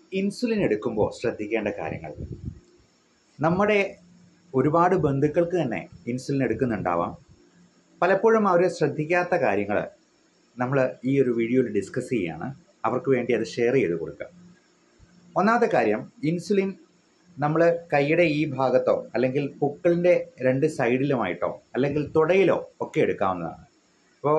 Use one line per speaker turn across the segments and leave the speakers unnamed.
insulin എടുക്കുമ്പോൾ ശ്രദ്ധിക്കേണ്ട കാര്യങ്ങൾ നമ്മുടെ ഒരുപാട് ബന്ധുക്കൾക്ക് തന്നെ ഇൻസുലിൻ എടുക്കുന്നുണ്ടാവാം പലപ്പോഴും അവർ ശ്രദ്ധിക്കാത്ത കാര്യങ്ങൾ നമ്മൾ ഈ ഒരു വീഡിയോയിൽ ഡിസ്കസ് ചെയ്യുകയാണ് അവർക്ക് വേണ്ടി അത് ഷെയർ ചെയ്ത് കൊടുക്കുക ഒന്നാമത്തെ കാര്യം ഇൻസുലിൻ നമ്മൾ കൈയുടെ ഈ ഭാഗത്തോ അല്ലെങ്കിൽ പൊക്കിളിൻ്റെ രണ്ട് സൈഡിലുമായിട്ടോ അല്ലെങ്കിൽ തുടയിലോ ഒക്കെ എടുക്കാവുന്നതാണ് അപ്പോൾ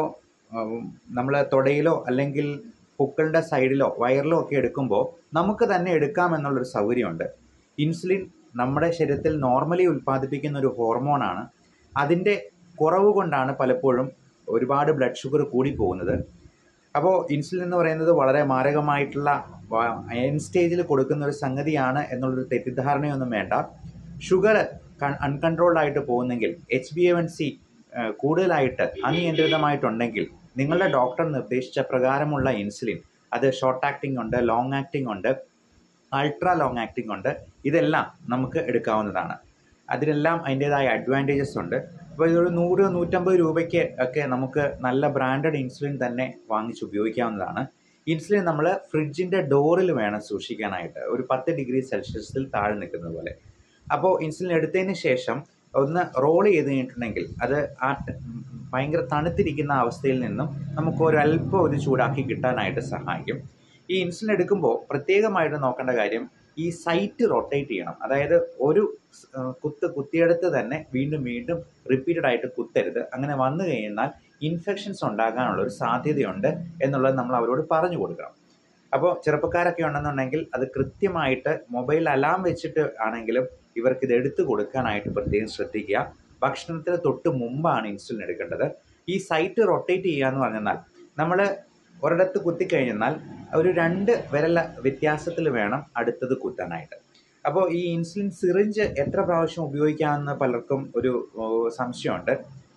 നമ്മൾ തുടയിലോ അല്ലെങ്കിൽ പൊക്കിളിൻ്റെ സൈഡിലോ വയറിലോ ഒക്കെ എടുക്കുമ്പോൾ നമുക്ക് തന്നെ എടുക്കാമെന്നുള്ളൊരു സൗകര്യമുണ്ട് ഇൻസുലിൻ നമ്മുടെ ശരീരത്തിൽ നോർമലി ഉൽപ്പാദിപ്പിക്കുന്ന ഒരു ഹോർമോണാണ് അതിൻ്റെ കുറവ് കൊണ്ടാണ് പലപ്പോഴും ഒരുപാട് ബ്ലഡ് ഷുഗർ കൂടി പോകുന്നത് അപ്പോൾ ഇൻസുലിൻ എന്ന് പറയുന്നത് വളരെ മാരകമായിട്ടുള്ള അയൺ സ്റ്റേജിൽ കൊടുക്കുന്ന ഒരു സംഗതിയാണ് എന്നുള്ളൊരു തെറ്റിദ്ധാരണയൊന്നും വേണ്ട ഷുഗർ അൺകൺട്രോൾഡ് ആയിട്ട് പോകുന്നെങ്കിൽ H B A one C കൂടുതലായിട്ട് അനിയന്ത്രിതമായിട്ടുണ്ടെങ്കിൽ നിങ്ങളുടെ ഡോക്ടർ നിർദ്ദേശിച്ച പ്രകാരമുള്ള ഇൻസുലിൻ അത് ഷോർട്ട് ആക്ടിംഗ് ഉണ്ട് ലോങ് ആക്ടിംഗ് ഉണ്ട് അൾട്രാ ലോങ് ആക്ടിംഗ് ഉണ്ട് ഇതെല്ലാം നമുക്ക് എടുക്കാവുന്നതാണ് അതിനെല്ലാം അതിൻ്റേതായ അഡ്വാൻറ്റേജസ് ഉണ്ട് അപ്പോൾ ഇതൊരു നൂറ് നൂറ്റമ്പത് രൂപയ്ക്ക് ഒക്കെ നമുക്ക് നല്ല ബ്രാൻഡഡ് ഇൻസുലിൻ തന്നെ വാങ്ങിച്ച് ഉപയോഗിക്കാവുന്നതാണ് ഇൻസുലിൻ നമ്മൾ ഫ്രിഡ്ജിൻ്റെ ഡോറിൽ വേണം സൂക്ഷിക്കാനായിട്ട് ഒരു പത്ത് ഡിഗ്രി സെൽഷ്യസിൽ താഴെ നിൽക്കുന്നത് പോലെ അപ്പോൾ ഇൻസുലിൻ എടുത്തതിന് ശേഷം ഒന്ന് റോൾ ചെയ്ത് കഴിഞ്ഞിട്ടുണ്ടെങ്കിൽ അത് ആ ഭയങ്കര തണുത്തിരിക്കുന്ന അവസ്ഥയിൽ നിന്നും നമുക്ക് ഒരു അല്പം ഒരു ചൂടാക്കി കിട്ടാനായിട്ട് സഹായിക്കും ഈ ഇൻസുലിൻ എടുക്കുമ്പോൾ പ്രത്യേകമായിട്ട് നോക്കേണ്ട കാര്യം ഈ സൈറ്റ് റൊട്ടേറ്റ് ചെയ്യണം അതായത് ഒരു കുത്ത് കുത്തിയെടുത്ത് തന്നെ വീണ്ടും വീണ്ടും റിപ്പീറ്റഡ് ആയിട്ട് കുത്തരുത് അങ്ങനെ വന്നു കഴിഞ്ഞാൽ ഇൻഫെക്ഷൻസ് ഉണ്ടാകാനുള്ള ഒരു സാധ്യതയുണ്ട് എന്നുള്ളത് നമ്മൾ അവരോട് പറഞ്ഞു കൊടുക്കണം അപ്പോൾ ചെറുപ്പക്കാരൊക്കെ ഉണ്ടെന്നുണ്ടെങ്കിൽ അത് കൃത്യമായിട്ട് മൊബൈൽ അലാം വെച്ചിട്ട് ആണെങ്കിലും ഇവർക്ക് ഇത് എടുത്തു കൊടുക്കാനായിട്ട് പ്രത്യേകം ശ്രദ്ധിക്കുക ഭക്ഷണത്തിന് തൊട്ട് മുമ്പാണ് ഇൻസുലിൻ എടുക്കേണ്ടത് ഈ സൈറ്റ് റൊട്ടേറ്റ് ചെയ്യുക എന്ന് പറഞ്ഞാൽ നമ്മൾ ഒരിടത്ത് കുത്തിക്കഴിഞ്ഞാൽ ഒരു രണ്ട് വിരല വ്യത്യാസത്തിൽ വേണം അടുത്തത് കുത്താനായിട്ട് അപ്പോൾ ഈ ഇൻസുലിൻ സിറിഞ്ച് എത്ര പ്രാവശ്യം ഉപയോഗിക്കാമെന്ന് പലർക്കും ഒരു സംശയമുണ്ട്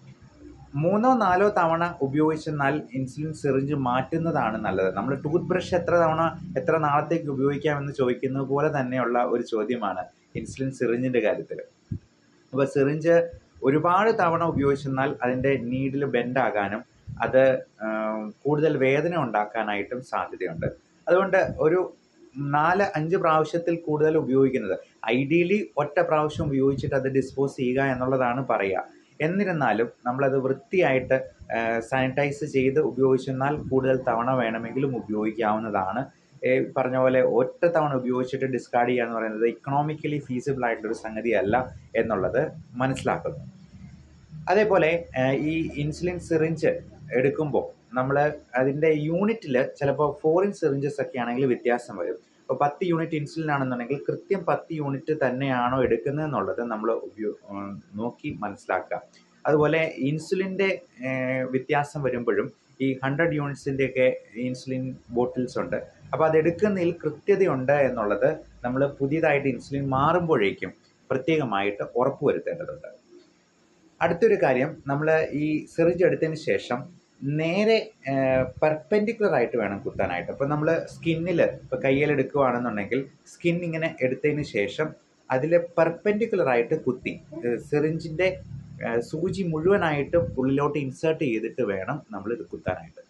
മൂന്നോ നാലോ തവണ ഉപയോഗിച്ചെന്നാൽ ഇൻസുലിൻ സിറിഞ്ച് മാറ്റുന്നതാണ് നല്ലത് നമ്മൾ ടൂത്ത് ബ്രഷ് എത്ര തവണ എത്ര നാളത്തേക്ക് ഉപയോഗിക്കാമെന്ന് ചോദിക്കുന്നത് പോലെ തന്നെയുള്ള ഒരു ചോദ്യമാണ് ഇൻസുലിൻ സിറിഞ്ചിൻ്റെ കാര്യത്തിൽ അപ്പോൾ സിറിഞ്ച് ഒരുപാട് തവണ ഉപയോഗിച്ചെന്നാൽ അതിൻ്റെ നീഡിൽ ബെൻഡാകാനും അത് കൂടുതൽ വേദന ഉണ്ടാക്കാനായിട്ടും സാധ്യതയുണ്ട് അതുകൊണ്ട് ഒരു നാല് അഞ്ച് പ്രാവശ്യത്തിൽ കൂടുതൽ ഉപയോഗിക്കുന്നത് ഐഡിയലി ഒറ്റ പ്രാവശ്യം ഉപയോഗിച്ചിട്ട് അത് ഡിസ്പോസ് ചെയ്യുക എന്നുള്ളതാണ് പറയുക എന്നിരുന്നാലും നമ്മളത് വൃത്തിയായിട്ട് സാനിറ്റൈസ് ചെയ്ത് ഉപയോഗിച്ചെന്നാൽ കൂടുതൽ തവണ വേണമെങ്കിലും ഉപയോഗിക്കാവുന്നതാണ് പറഞ്ഞ പോലെ ഒറ്റ തവണ ഉപയോഗിച്ചിട്ട് ഡിസ്കാർഡ് ചെയ്യുക എന്ന് പറയുന്നത് ഇക്കണോമിക്കലി ഫീസിബിൾ ആയിട്ടുള്ളൊരു സംഗതിയല്ല എന്നുള്ളത് മനസ്സിലാക്കുന്നു അതേപോലെ ഈ ഇൻസുലിൻ സിറിഞ്ച് എടുക്കുമ്പോൾ നമ്മൾ അതിൻ്റെ യൂണിറ്റിൽ ചിലപ്പോൾ ഫോറിൻ സിറിഞ്ചസ് ഒക്കെ ആണെങ്കിൽ വ്യത്യാസം വരും ഇപ്പോൾ പത്ത് യൂണിറ്റ് ഇൻസുലിൻ ആണെന്നുണ്ടെങ്കിൽ കൃത്യം പത്ത് യൂണിറ്റ് തന്നെയാണോ എടുക്കുന്നത് എന്നുള്ളത് നമ്മൾ ഉപയോ നോക്കി മനസ്സിലാക്കുക അതുപോലെ ഇൻസുലിൻ്റെ വ്യത്യാസം വരുമ്പോഴും ഈ ഹൺഡ്രഡ് യൂണിറ്റ്സിൻ്റെയൊക്കെ ഇൻസുലിൻ ബോട്ടിൽസ് ഉണ്ട് അപ്പോൾ അത് എടുക്കുന്നതിൽ കൃത്യതയുണ്ട് എന്നുള്ളത് നമ്മൾ പുതിയതായിട്ട് ഇൻസുലിൻ മാറുമ്പോഴേക്കും പ്രത്യേകമായിട്ട് ഉറപ്പുവരുത്തേണ്ടതുണ്ട് അടുത്തൊരു കാര്യം നമ്മൾ ഈ സിറിഞ്ച് എടുത്തതിന് ശേഷം നേരെ പെർപെൻഡിക്കുലർ ആയിട്ട് വേണം കുത്താനായിട്ട് അപ്പോൾ നമ്മൾ സ്കിന്നിൽ ഇപ്പോൾ കയ്യിൽ എടുക്കുകയാണെന്നുണ്ടെങ്കിൽ സ്കിൻ ഇങ്ങനെ എടുത്തതിന് ശേഷം അതിൽ പെർപെൻഡിക്കുലർ ആയിട്ട് കുത്തി സിറിഞ്ചിൻ്റെ സൂചി മുഴുവനായിട്ടും ഉള്ളിലോട്ട് ഇൻസേർട്ട് ചെയ്തിട്ട് വേണം നമ്മൾ ഇത് കുത്താനായിട്ട്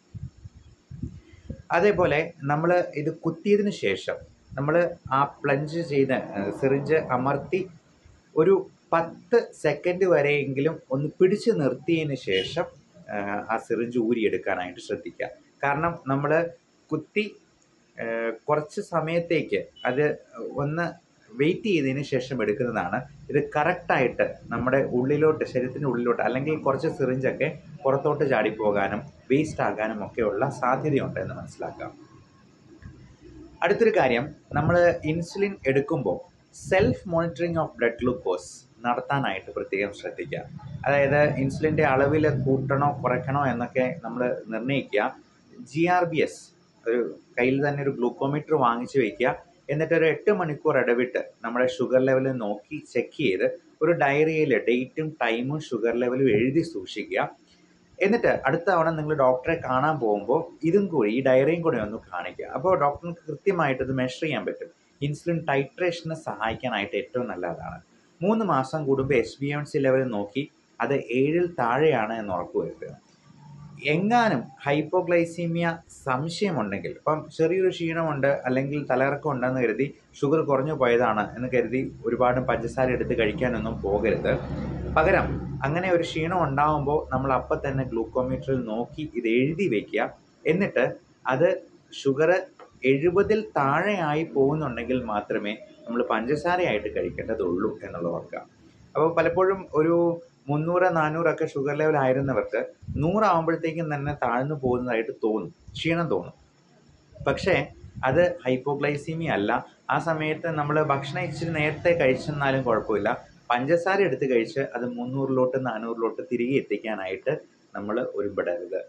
അതേപോലെ നമ്മൾ ഇത് കുത്തിയതിന് ശേഷം നമ്മൾ ആ പ്ലഞ്ച് ചെയ്ത് സിറിഞ്ച് അമർത്തി ഒരു പത്ത് സെക്കൻഡ് വരെയെങ്കിലും ഒന്ന് പിടിച്ചു നിർത്തിയതിന് ശേഷം ആ സിറിഞ്ച് ഊരിയെടുക്കാനായിട്ട് ശ്രദ്ധിക്കുക കാരണം നമ്മൾ കുത്തി കുറച്ച് സമയത്തേക്ക് അത് ഒന്ന് വെയിറ്റ് ചെയ്തതിന് ശേഷം എടുക്കുന്നതാണ് ഇത് കറക്റ്റായിട്ട് നമ്മുടെ ഉള്ളിലോട്ട് ശരീരത്തിൻ്റെ ഉള്ളിലോട്ട് അല്ലെങ്കിൽ കുറച്ച് സിറിഞ്ചൊക്കെ പുറത്തോട്ട് ചാടിപ്പോകാനും വേസ്റ്റ് ആകാനും ഒക്കെയുള്ള സാധ്യതയുണ്ട് എന്ന് മനസ്സിലാക്കാം അടുത്തൊരു കാര്യം നമ്മൾ ഇൻസുലിൻ എടുക്കുമ്പോൾ self monitoring of blood glucose നടത്താനായിട്ട് പ്രത്യേകം ശ്രദ്ധിക്കുക അതായത് ഇൻസുലിൻ്റെ അളവിൽ കൂട്ടണോ കുറയ്ക്കണോ എന്നൊക്കെ നമ്മൾ നിർണ്ണയിക്കുക ജി ആർ ബി എസ് ഒരു കയ്യിൽ തന്നെ ഒരു ഗ്ലൂക്കോമീറ്റർ വാങ്ങിച്ച് വയ്ക്കുക എന്നിട്ട് ഒരു എട്ട് മണിക്കൂർ ഇടവിട്ട് നമ്മുടെ ഷുഗർ ലെവൽ നോക്കി ചെക്ക് ചെയ്ത് ഒരു ഡയറിയിൽ ഡേറ്റും ടൈമും ഷുഗർ ലെവലും എഴുതി സൂക്ഷിക്കുക എന്നിട്ട് അടുത്ത തവണ നിങ്ങൾ ഡോക്ടറെ കാണാൻ പോകുമ്പോൾ ഇതും കൂടി ഈ ഡയറിയും കൂടി ഒന്ന് കാണിക്കുക അപ്പോൾ ഡോക്ടർക്ക് കൃത്യമായിട്ട് ഇത് മെഷർ ചെയ്യാൻ പറ്റും ഇൻസുലിൻ ടൈട്രേഷന് സഹായിക്കാനായിട്ട് ഏറ്റവും നല്ലതാണ് മൂന്ന് മാസം കൂടുമ്പോൾ H B M C level നോക്കി അത് ഏഴിൽ താഴെയാണ് എന്ന് ഉറപ്പുവരുത്തുക എങ്ങാനും ഹൈപ്പോഗ്ലൈസീമിയ സംശയമുണ്ടെങ്കിൽ ഇപ്പം ചെറിയൊരു ക്ഷീണമുണ്ട് അല്ലെങ്കിൽ തലകറക്കം ഉണ്ടെന്ന് കരുതി ഷുഗർ കുറഞ്ഞു പോയതാണ് എന്ന് കരുതി ഒരുപാട് പഞ്ചസാര എടുത്ത് കഴിക്കാനൊന്നും പോകരുത് പകരം അങ്ങനെ ഒരു ക്ഷീണം ഉണ്ടാകുമ്പോൾ നമ്മൾ അപ്പം തന്നെ ഗ്ലൂക്കോമീറ്ററിൽ നോക്കി ഇത് എഴുതി വയ്ക്കുക എന്നിട്ട് അത് ഷുഗർ എഴുപതിൽ താഴെയായി പോകുന്നുണ്ടെങ്കിൽ മാത്രമേ നമ്മൾ പഞ്ചസാരയായിട്ട് കഴിക്കേണ്ടതുള്ളൂ എന്നുള്ളത് ഓർക്കുക അപ്പോൾ പലപ്പോഴും ഒരു മുന്നൂറ് നാനൂറൊക്കെ ഷുഗർ ലെവൽ ആയിരുന്നവർക്ക് നൂറാകുമ്പോഴത്തേക്കും തന്നെ താഴ്ന്നു പോകുന്നതായിട്ട് തോന്നും ക്ഷീണം തോന്നും പക്ഷേ അത് ഹൈപ്പോഗ്ലൈസീമിയ അല്ല ആ സമയത്ത് നമ്മൾ ഭക്ഷണം ഇച്ചിരി നേരത്തെ കഴിച്ചെന്നാലും കുഴപ്പമില്ല പഞ്ചസാര എടുത്ത് കഴിച്ച് അത് മുന്നൂറിലോട്ട് നാനൂറിലോട്ട് തിരികെ എത്തിക്കാനായിട്ട് നമ്മൾ ഒരുപെടരുത്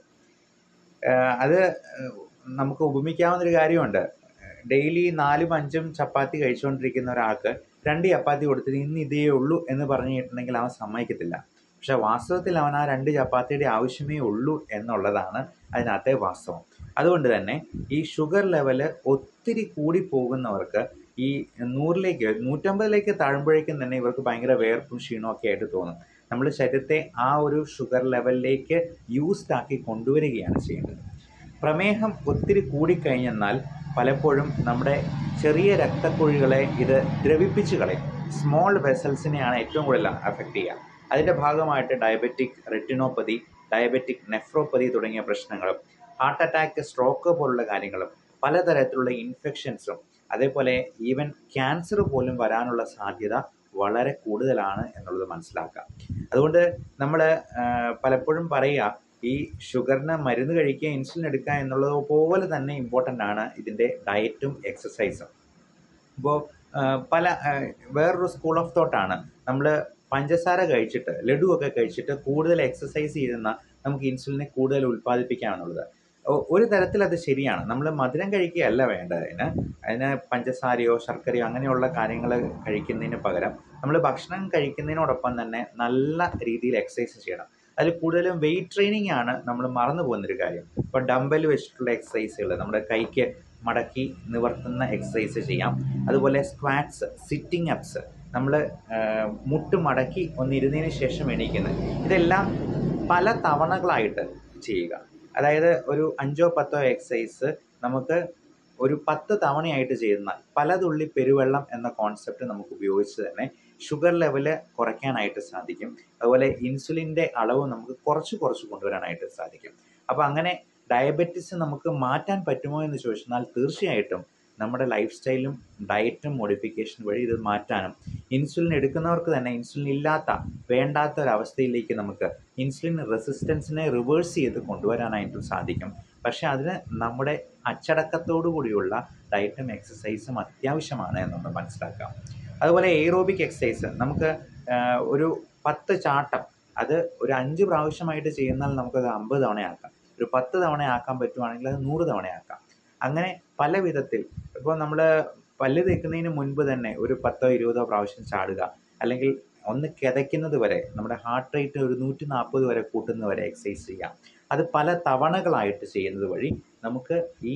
അത് നമുക്ക് ഉപമിക്കാവുന്നൊരു കാര്യമുണ്ട് ഡെയിലി നാലും അഞ്ചും ചപ്പാത്തി കഴിച്ചുകൊണ്ടിരിക്കുന്ന ഒരാൾക്ക് രണ്ട് ചപ്പാത്തി കൊടുത്തിട്ട് ഇന്ന് ഇതേ ഉള്ളൂ എന്ന് പറഞ്ഞിട്ടുണ്ടെങ്കിൽ അവൻ സമ്മതിക്കത്തില്ല പക്ഷെ വാസ്തവത്തിൽ അവൻ ആ രണ്ട് ചപ്പാത്തിയുടെ ആവശ്യമേ ഉള്ളൂ എന്നുള്ളതാണ് അതിനകത്തെ വാസ്തവം അതുകൊണ്ട് തന്നെ ഈ ഷുഗർ ലെവല് ഒത്തിരി കൂടി പോകുന്നവർക്ക് ഈ നൂറിലേക്ക് നൂറ്റമ്പതിലേക്ക് താഴുമ്പോഴേക്കും തന്നെ ഇവർക്ക് ഭയങ്കര വേർപ്പും ക്ഷീണവും ഒക്കെ ആയിട്ട് തോന്നും നമ്മൾ ശരീരത്തെ ആ ഒരു ഷുഗർ ലെവലിലേക്ക് യൂസ്ഡ് ആക്കി കൊണ്ടുവരികയാണ് ചെയ്യേണ്ടത് പ്രമേഹം ഒത്തിരി കൂടിക്കഴിഞ്ഞെന്നാൽ പലപ്പോഴും നമ്മുടെ ചെറിയ രക്തക്കുഴികളെ ഇത് ദ്രവിപ്പിച്ച് കളയും സ്മോൾ വെസൽസിനെയാണ് ഏറ്റവും കൂടുതൽ അഫക്റ്റ് ചെയ്യുക അതിൻ്റെ ഭാഗമായിട്ട് ഡയബറ്റിക് റെറ്റിനോപ്പതി ഡയബറ്റിക് നെഫ്രോപ്പതി തുടങ്ങിയ പ്രശ്നങ്ങളും ഹാർട്ട് അറ്റാക്ക് സ്ട്രോക്ക് പോലുള്ള കാര്യങ്ങളും പലതരത്തിലുള്ള ഇൻഫെക്ഷൻസും അതേപോലെ ഈവൻ ക്യാൻസർ പോലും വരാനുള്ള സാധ്യത വളരെ കൂടുതലാണ് എന്നുള്ളത് മനസ്സിലാക്കുക അതുകൊണ്ട് നമ്മൾ പലപ്പോഴും പറയുക ഈ ഷുഗറിന് മരുന്ന് കഴിക്കുക ഇൻസുലിൻ എടുക്കുക എന്നുള്ളത് പോലെ തന്നെ ഇമ്പോർട്ടൻ്റ് ആണ് ഇതിൻ്റെ ഡയറ്റും എക്സസൈസും ഇപ്പോൾ പല വേറൊരു സ്കൂൾ ഓഫ് തോട്ടാണ് നമ്മൾ പഞ്ചസാര കഴിച്ചിട്ട് ലഡുവൊക്കെ കഴിച്ചിട്ട് കൂടുതൽ എക്സസൈസ് ചെയ്യുന്ന നമുക്ക് ഇൻസുലിനെ കൂടുതൽ ഉൽപ്പാദിപ്പിക്കാമെന്നുള്ളത് ഒരു തരത്തിൽ അത് ശരിയാണ് നമ്മൾ മധുരം കഴിക്കുകയല്ല വേണ്ടത് അതിന് അതിന് പഞ്ചസാരയോ ശർക്കരയോ അങ്ങനെയുള്ള കാര്യങ്ങൾ കഴിക്കുന്നതിന് പകരം നമ്മൾ ഭക്ഷണം കഴിക്കുന്നതിനോടൊപ്പം തന്നെ നല്ല രീതിയിൽ എക്സസൈസ് ചെയ്യണം അതിൽ കൂടുതലും വെയിറ്റ് ട്രെയിനിങ് ആണ് നമ്മൾ മറന്നു പോകുന്നൊരു കാര്യം ഇപ്പോൾ ഡംബൽ വെച്ചിട്ടുള്ള എക്സസൈസുകൾ നമ്മുടെ കൈക്ക് മടക്കി നിവർത്തുന്ന എക്സസൈസ് ചെയ്യാം അതുപോലെ സ്ക്വാറ്റ്സ് സിറ്റിംഗ് അപ്സ് നമ്മൾ മുട്ട് മടക്കി ഒന്നിരുന്നതിന് ശേഷം എണീക്കുന്നത് ഇതെല്ലാം പല തവണകളായിട്ട് ചെയ്യുക അതായത് ഒരു അഞ്ചോ പത്തോ എക്സസൈസ് നമുക്ക് ഒരു പത്ത് തവണയായിട്ട് ചെയ്യുന്ന പലതുള്ളി പെരുവെള്ളം എന്ന കോൺസെപ്റ്റ് നമുക്ക് ഉപയോഗിച്ച് തന്നെ ഷുഗർ ലെവല് കുറയ്ക്കാനായിട്ട് സാധിക്കും അതുപോലെ ഇൻസുലിൻ്റെ അളവ് നമുക്ക് കുറച്ച് കുറച്ച് കൊണ്ടുവരാനായിട്ട് സാധിക്കും അപ്പോൾ അങ്ങനെ ഡയബറ്റിസ് നമുക്ക് മാറ്റാൻ പറ്റുമോ എന്ന് ചോദിച്ചാൽ തീർച്ചയായിട്ടും നമ്മുടെ ലൈഫ് സ്റ്റൈലും ഡയറ്റും മോഡിഫിക്കേഷൻ വഴി ഇത് മാറ്റാനും ഇൻസുലിൻ എടുക്കുന്നവർക്ക് തന്നെ ഇൻസുലിൻ ഇല്ലാത്ത വേണ്ടാത്ത ഒരവസ്ഥയിലേക്ക് നമുക്ക് ഇൻസുലിൻ റെസിസ്റ്റൻസിനെ റിവേഴ്സ് ചെയ്ത് കൊണ്ടുവരാനായിട്ടും സാധിക്കും പക്ഷേ അതിന് നമ്മുടെ അച്ചടക്കത്തോടു കൂടിയുള്ള ഡയറ്റും എക്സസൈസും അത്യാവശ്യമാണ് എന്നുള്ളത് മനസ്സിലാക്കാം അതുപോലെ എയ്റോബിക് എക്സസൈസ് നമുക്ക് ഒരു പത്ത് ചാട്ടം അത് ഒരു അഞ്ച് പ്രാവശ്യമായിട്ട് ചെയ്യുന്നാൽ നമുക്കത് അമ്പത് തവണയാക്കാം ഒരു പത്ത് തവണ ആക്കാൻ പറ്റുവാണെങ്കിൽ അത് നൂറ് തവണയാക്കാം അങ്ങനെ പല വിധത്തിൽ ഇപ്പോൾ നമ്മൾ പല്ല് തേക്കുന്നതിന് മുൻപ് തന്നെ ഒരു പത്തോ ഇരുപതോ പ്രാവശ്യം ചാടുക അല്ലെങ്കിൽ ഒന്ന് കിതയ്ക്കുന്നത് വരെ നമ്മുടെ ഹാർട്ട് റേറ്റ് ഒരു നൂറ്റി നാൽപ്പത് വരെ കൂട്ടുന്നത് വരെ എക്സസൈസ് ചെയ്യാം അത് പല തവണകളായിട്ട് ചെയ്യുന്നത് വഴി നമുക്ക് ഈ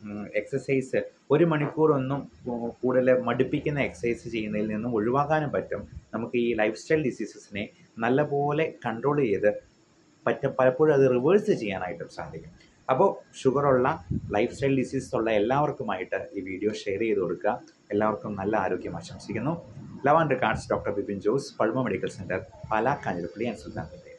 എക്സസൈസ് ഒരു മണിക്കൂറൊന്നും കൂടുതൽ മടുപ്പിക്കുന്ന എക്സസൈസ് ചെയ്യുന്നതിൽ നിന്നും ഒഴിവാക്കാനും പറ്റും നമുക്ക് ഈ ലൈഫ് സ്റ്റൈൽ ഡിസീസസിനെ നല്ലപോലെ കൺട്രോൾ ചെയ്ത് പറ്റ പലപ്പോഴും അത് റിവേഴ്സ് ചെയ്യാനായിട്ടും സാധിക്കും അപ്പോൾ ഷുഗറുള്ള ലൈഫ് സ്റ്റൈൽ ഡിസീസ് ഉള്ള എല്ലാവർക്കുമായിട്ട് ഈ വീഡിയോ ഷെയർ ചെയ്ത് കൊടുക്കുക എല്ലാവർക്കും നല്ല ആരോഗ്യം ആശംസിക്കുന്നു love and regards doctor Bipin Jose Pulma medical centre Pala Kanjirappally and Sultanpet